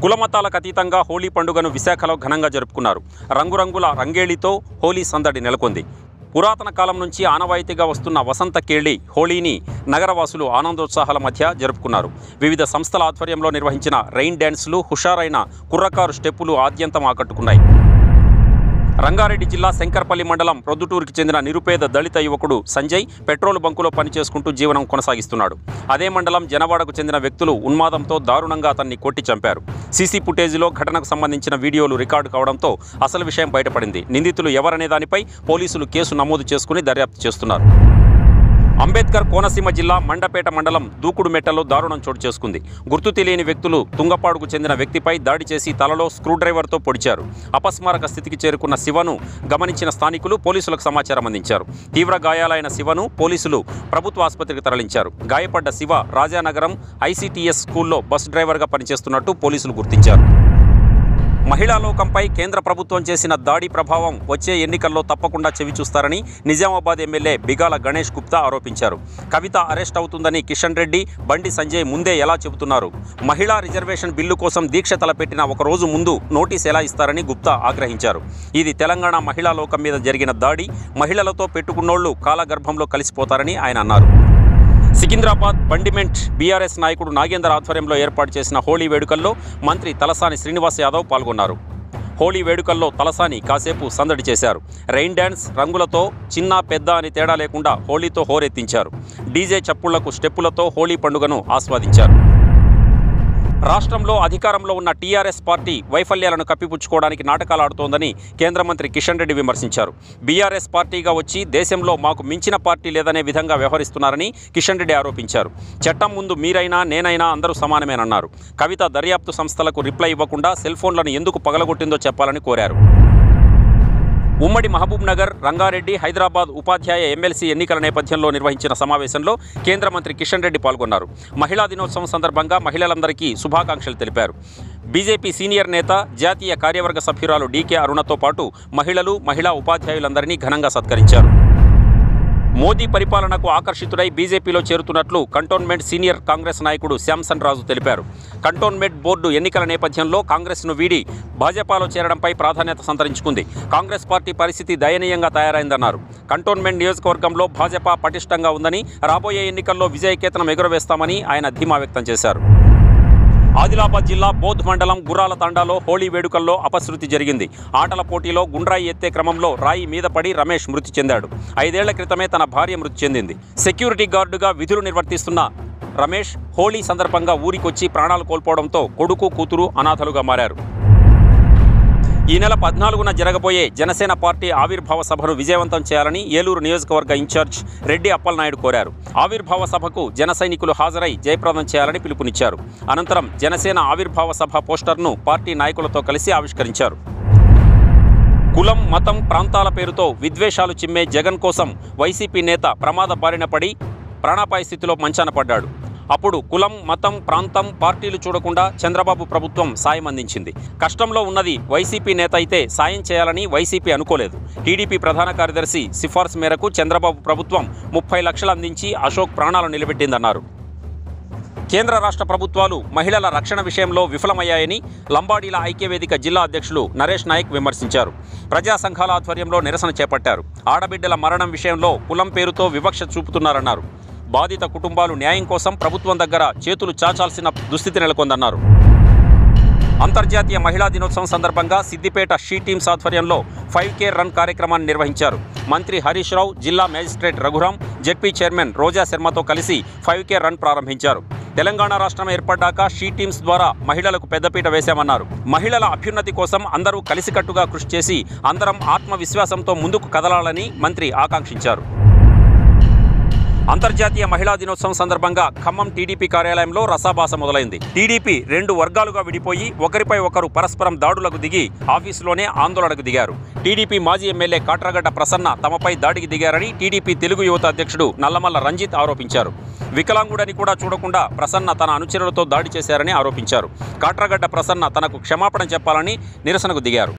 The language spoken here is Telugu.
కులమతాలకు అతీతంగా హోలీ పండుగను విశాఖలో ఘనంగా జరుపుకున్నారు రంగురంగుల రంగేళితో హోలీ సందడి నెలకొంది పురాతన కాలం నుంచి ఆనవాయితీగా వస్తున్న వసంత కేళి హోళీని నగరవాసులు ఆనందోత్సాహాల మధ్య జరుపుకున్నారు వివిధ సంస్థల ఆధ్వర్యంలో నిర్వహించిన రెయిన్ డ్యాన్స్లు హుషారైన కుర్రకారు స్టెప్పులు ఆద్యంతం ఆకట్టుకున్నాయి రంగారెడ్డి జిల్లా శంకర్పల్లి మండలం ప్రొద్దుటూరుకి చెందిన నిరుపేద దళిత యువకుడు సంజయ్ పెట్రోల్ బంకులో పనిచేసుకుంటూ జీవనం కొనసాగిస్తున్నాడు అదే మండలం జనవాడకు చెందిన వ్యక్తులు ఉన్మాదంతో దారుణంగా అతన్ని కొట్టి చంపారు సీసీ ఫుటేజీలో ఘటనకు సంబంధించిన వీడియోలు రికార్డు కావడంతో అసలు విషయం బయటపడింది నిందితులు ఎవరనే దానిపై పోలీసులు కేసు నమోదు చేసుకుని దర్యాప్తు చేస్తున్నారు అంబేద్కర్ కోనసీమ జిల్లా మండపేట మండలం దూకుడుమెట్టలో దారుణం చోటు చేసుకుంది గుర్తు తెలియని వ్యక్తులు తుంగపాడుకు చెందిన వ్యక్తిపై దాడి చేసి తలలో స్క్రూ డ్రైవర్తో పొడిచారు అపస్మారక స్థితికి చేరుకున్న శివను గమనించిన స్థానికులు పోలీసులకు సమాచారం అందించారు తీవ్ర గాయాలైన శివను పోలీసులు ప్రభుత్వ ఆసుపత్రికి తరలించారు గాయపడ్డ శివ రాజానగరం ఐసీటీఎస్ స్కూల్లో బస్ డ్రైవర్గా పనిచేస్తున్నట్టు పోలీసులు గుర్తించారు మహిళా లోకంపై కేంద్ర ప్రభుత్వం చేసిన దాడి ప్రభావం వచ్చే ఎన్నికల్లో తప్పకుండా చెవి చూస్తారని నిజామాబాద్ ఎమ్మెల్యే బిగాల గణేష్ గుప్తా ఆరోపించారు కవిత అరెస్ట్ అవుతుందని కిషన్ రెడ్డి బండి సంజయ్ ముందే ఎలా చెబుతున్నారు మహిళా రిజర్వేషన్ బిల్లు కోసం దీక్ష తలపెట్టిన ఒక రోజు ముందు నోటీస్ ఎలా ఇస్తారని గుప్తా ఆగ్రహించారు ఇది తెలంగాణ మహిళా లోకం మీద జరిగిన దాడి మహిళలతో పెట్టుకున్నోళ్లు కాలగర్భంలో కలిసిపోతారని ఆయన అన్నారు సికింద్రాబాద్ బండిమెంట్ బీఆర్ఎస్ నాయకుడు నాగేందర్ ఆధ్వర్యంలో ఏర్పాటు చేసిన హోళీ వేడుకల్లో మంత్రి తలసాని శ్రీనివాస్ యాదవ్ పాల్గొన్నారు హోళీ వేడుకల్లో తలసాని కాసేపు సందడి చేశారు రెయిన్ డ్యాన్స్ రంగులతో చిన్న పెద్ద అని తేడా లేకుండా హోళీతో హోరెత్తించారు డీజే చప్పుళ్లకు స్టెప్పులతో హోళీ పండుగను ఆస్వాదించారు రాష్ట్రంలో అధికారంలో ఉన్న టీఆర్ఎస్ పార్టీ వైఫల్యాలను కప్పిపుచ్చుకోవడానికి నాటకాలు ఆడుతోందని కేంద్ర మంత్రి కిషన్ రెడ్డి విమర్శించారు బీఆర్ఎస్ పార్టీగా వచ్చి దేశంలో మాకు మించిన పార్టీ లేదనే విధంగా వ్యవహరిస్తున్నారని కిషన్ రెడ్డి ఆరోపించారు చట్టం ముందు మీరైనా నేనైనా అందరూ సమానమేనన్నారు కవిత దర్యాప్తు సంస్థలకు రిప్లై ఇవ్వకుండా సెల్ ఫోన్లను ఎందుకు పగలగొట్టిందో చెప్పాలని కోరారు ఉమ్మడి మహబూబ్ నగర్ రంగారెడ్డి హైదరాబాద్ ఉపాధ్యాయ ఎమ్మెల్సీ ఎన్నికల నేపథ్యంలో నిర్వహించిన సమావేశంలో కేంద్ర మంత్రి కిషన్ రెడ్డి పాల్గొన్నారు మహిళా దినోత్సవం సందర్భంగా మహిళలందరికీ శుభాకాంక్షలు తెలిపారు బీజేపీ సీనియర్ నేత జాతీయ కార్యవర్గ సభ్యురాలు డీకే అరుణతో పాటు మహిళలు మహిళా ఉపాధ్యాయులందరినీ ఘనంగా సత్కరించారు మోదీ పరిపాలనకు ఆకర్షితుడై బీజేపీలో చేరుతున్నట్లు కంటోన్మెంట్ సీనియర్ కాంగ్రెస్ నాయకుడు శ్యాంసన్ రాజు తెలిపారు కంటోన్మెంట్ బోర్డు ఎన్నికల నేపథ్యంలో కాంగ్రెస్ను వీడి భాజపాలో చేరడంపై ప్రాధాన్యత సంతరించుకుంది కాంగ్రెస్ పార్టీ పరిస్థితి దయనీయంగా తయారైందన్నారు కంటోన్మెంట్ నియోజకవర్గంలో భాజపా పటిష్టంగా ఉందని రాబోయే ఎన్నికల్లో విజయకేతనం ఎగురవేస్తామని ఆయన ధీమా వ్యక్తం చేశారు ఆదిలాబాద్ జిల్లా బోధ్ మండలం గుర్రాల తండాలో హోళీ వేడుకల్లో అపశృతి జరిగింది ఆటల పోటీలో గుండ్రాయి ఎత్తే క్రమంలో రాయి మీద పడి రమేష్ మృతి చెందాడు ఐదేళ్ల క్రితమే తన భార్య మృతి చెందింది సెక్యూరిటీ గార్డుగా విధులు నిర్వర్తిస్తున్న రమేష్ హోళీ సందర్భంగా ఊరికొచ్చి ప్రాణాలు కోల్పోవడంతో కొడుకు కూతురు అనాథలుగా మారారు ఈ నెల పద్నాలుగున జరగబోయే జనసేన పార్టీ ఆవిర్భావ సభను విజయవంతం చేయాలని ఏలూరు నియోజకవర్గ ఇన్ఛార్జ్ రెడ్డి అప్పలనాయుడు కోరారు ఆవిర్భావ సభకు జన సైనికులు హాజరై జయప్రదం చేయాలని పిలుపునిచ్చారు అనంతరం జనసేన ఆవిర్భావ సభ పోస్టర్ను పార్టీ నాయకులతో కలిసి ఆవిష్కరించారు కులం మతం ప్రాంతాల పేరుతో విద్వేషాలు చిమ్మే జగన్ కోసం వైసీపీ నేత ప్రమాద బారిన పడి ప్రాణాపాయ స్థితిలో మంచాన పడ్డాడు అప్పుడు కులం మతం ప్రాంతం పార్టీలు చూడకుండా చంద్రబాబు ప్రభుత్వం సాయం అందించింది కష్టంలో ఉన్నది వైసీపీ నేత అయితే సాయం చేయాలని వైసీపీ అనుకోలేదు టీడీపీ ప్రధాన కార్యదర్శి సిఫార్సు మేరకు చంద్రబాబు ప్రభుత్వం ముప్పై లక్షలు అందించి అశోక్ ప్రాణాలు నిలబెట్టిందన్నారు కేంద్ర రాష్ట్ర ప్రభుత్వాలు మహిళల రక్షణ విషయంలో విఫలమయ్యాయని లంబాడీల ఐక్యవేదిక జిల్లా అధ్యక్షులు నరేష్ నాయక్ విమర్శించారు ప్రజా సంఘాల ఆధ్వర్యంలో నిరసన చేపట్టారు ఆడబిడ్డల మరణం విషయంలో కులం పేరుతో వివక్ష చూపుతున్నారన్నారు బాధిత కుటుంబాలు న్యాయం కోసం ప్రభుత్వం దగ్గర చేతులు చాచాల్సిన దుస్థితి నెలకొందన్నారు అంతర్జాతీయ మహిళా దినోత్సవం సందర్భంగా సిద్దిపేట షీ టీమ్స్ ఆధ్వర్యంలో ఫైవ్ కే రన్ కార్యక్రమాన్ని నిర్వహించారు మంత్రి హరీష్ రావు జిల్లా magistrate Raghuram ZP chairman Roja శర్మతో కలిసి ఫైవ్ కే రన్ ప్రారంభించారు తెలంగాణ రాష్ట్రం ఏర్పడ్డాక షీ టీమ్స్ ద్వారా మహిళలకు పెద్దపీట వేశామన్నారు మహిళల అభ్యున్నతి కోసం అందరూ కలిసికట్టుగా కృషి చేసి అందరం ఆత్మవిశ్వాసంతో ముందుకు కదలాలని మంత్రి ఆకాంక్షించారు అంతర్జాతీయ మహిళా దినోత్సవం సందర్భంగా ఖమ్మం టీడీపీ కార్యాలయంలో రసాభాస మొదలైంది టీడీపీ రెండు వర్గాలుగా విడిపోయి ఒకరిపై ఒకరు పరస్పరం దాడులకు దిగి ఆఫీసులోనే ఆందోళనకు దిగారు టీడీపీ మాజీ ఎమ్మెల్యే కాట్రగడ్డ ప్రసన్న తమపై దాడికి దిగారని టీడీపీ తెలుగు యువత అధ్యక్షుడు నల్లమల్ల రంజిత్ ఆరోపించారు వికలాంగుడని కూడా చూడకుండా ప్రసన్న తన అనుచరులతో దాడి చేశారని ఆరోపించారు కాట్రగడ్డ ప్రసన్న తనకు క్షమాపణ చెప్పాలని నిరసనకు దిగారు